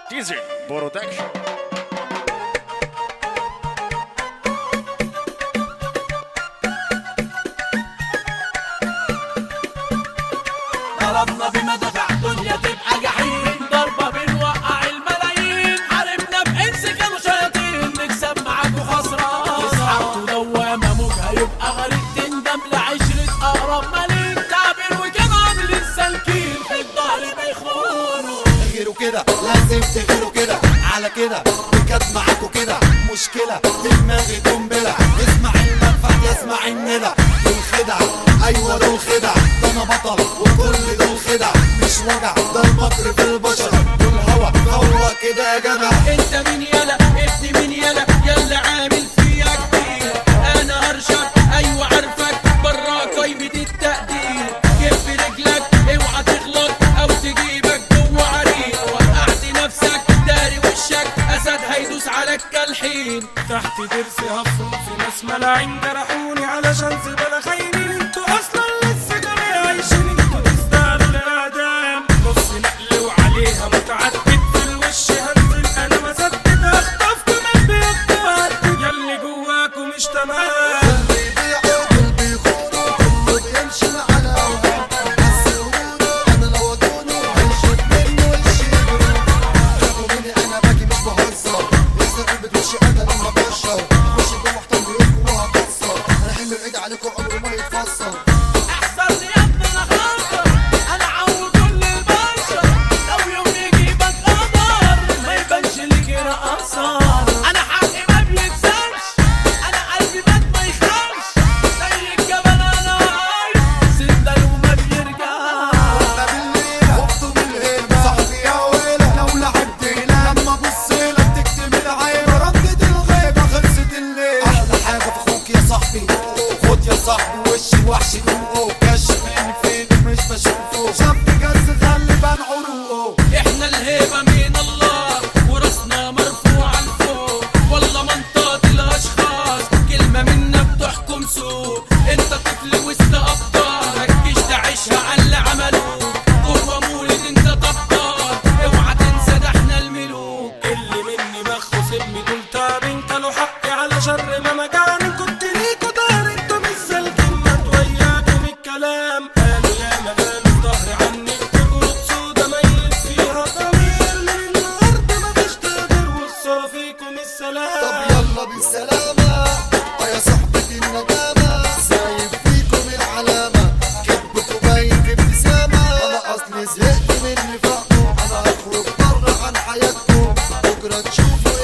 ديزل برودكشن ضربنا بمدافع دنيا تبقى جحيم ضربة بنوقع الملايين حاربنا بإنس كانوا شياطين نكسب معاكوا خسران اسحبتوا دوامة موجها يبقى غريب تندم لعشرة أقرب مليك تعبير وكانوا عاملين سالكين في الظهر بيخونوا غيروا كده لازم تغيروا كده على كده بجد معاكوا كده مشكلة دماغي قنبلة اسمع المنفعة اسمع الندى دول خدع ايوه دول خدع ده انا بطل وكل دول خدع مش وجع ده المكر في البشر دول هوا هوا كده يا جدع انت مين يلا ابن مين يلا يلا عامل فيها كتير انا هرشك ايوه عارفك برا قايمة التقدير كف رجلك اوعى تغلط او تجيبك جوه عريق وقعت نفسك داري وشك اسد هيدوس عليك كالحين تحت ضرسي هفرق في ناس ملاعين جرحوني علشان زبالة خاينين انتوا اصلا لسه جميع عايشين انتوا تستاهلوا الاعدام نص نقل وعليها متعدد في الوش هنزل انا ما سدد اخطفكم من بيضة ياللي جواكم مش تمام اللي بيبيعوا دول بيخونوا كله بيمشي على اوهام بس يقولوا انا لو اكونوا هيشوف منه ويشيلوا خافوا مني انا باجي مش بهزر لسه قلبي وشي انا لما بشر خش جوه محتوى بيقولوا وهكسر انا حمل ايدي عليكم عمره ما يتفسر احذرني يا ابني انا خطر انا عو كل البشر لو يوم يجيبك قدر ما يبانش ليك رقصان انا حقي ما بيتسابش انا قلبي مات ما يخافش زي الجبل انا عايش سندل وما بيرجعش انا بالليل خفته من الهيبة صاحبي يا ويلة لو لعبت هنا لما ابص لك تكتم العين ردت الغيبة خلصت الليل احلى حاجة في اخوك يا صاحبي خد يا صاحبي وش الوحش دوقه كشف مني فين مش بشوفه شاب جز خلي بان عروقه احنا الهيبة من الله وراسنا مرفوعة لفوق والله منطقة الاشخاص كلمة منا بتحكم سوق انت طفل وسط ابطال متجيش تعيشها على اللي عملوك جوه مولد انت طبطال اوعى تنسى ده احنا الملوك اللي مني بخو سمي دول تعبين كانوا حقي على شر ما مجاني كنت ليكوا دار انتوا مش سالكين مات وياكم الكلام قالوا يا ما قالوا ظهري عني تجرد سودا ميت فيها ضمير من الارض مفيش تقدر وخسارة فيكم طب السلام يلا بالسلامة اه يا صاحبتي الندامة سايب فيكم العلامة كذبكم باين بابتسامة انا اصلي زهقت من نفاقكم انا هخرج بره عن حياتكم بكرة تشوفوا